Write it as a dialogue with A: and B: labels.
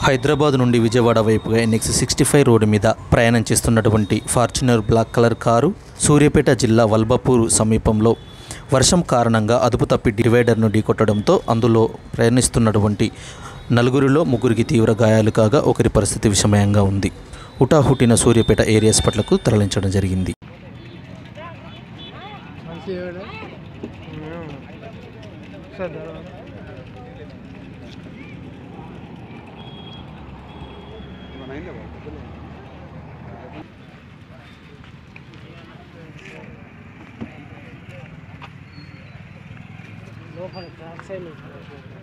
A: హైదరాబాద్ నుండి విజయవాడ వైపుగా NX sixty five road మీద ప్రయాణం చేస్తున్నటువంటి Fortuner black colour car Suryapet జిల్లా వల్బపూర్ సమీపంలో వర్షం కారణంగా అదుపు తప్పి డివైడర్ను ఢీకొట్టడంతో అందులో ప్రయాణిస్తున్నటువంటి నలుగురిలో ముగ్గురికి తీవ్ర గాయాలు కాగా ఒకరి పరిస్థితి విషమయంగా ఉంది హుటాహుటిన సూర్యాపేట ఏరియా హాస్పిటల్కు తరలించడం జరిగింది
B: మంచిగా సార్ లోపల బ్యాక్ సైడ్